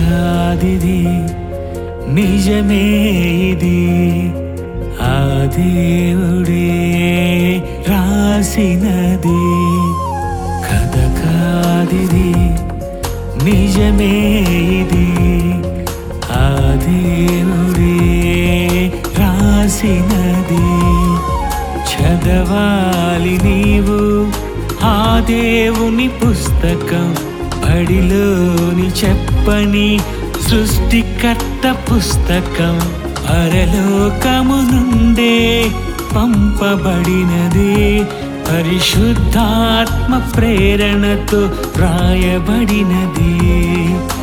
కాదిది నిజమే ఇది ఆ దేవుడే రాసినది కథ కాదిది నిజమే ఇది ఆ దేవుడే రాసినది చదవాలి నీవు ఆ దేవుని పుస్తకం బడిలోని చెప్పని సృష్టికర్త పుస్తకం పరలోకము నుండే పంపబడినది పరిశుద్ధాత్మ ప్రేరణతో రాయబడినది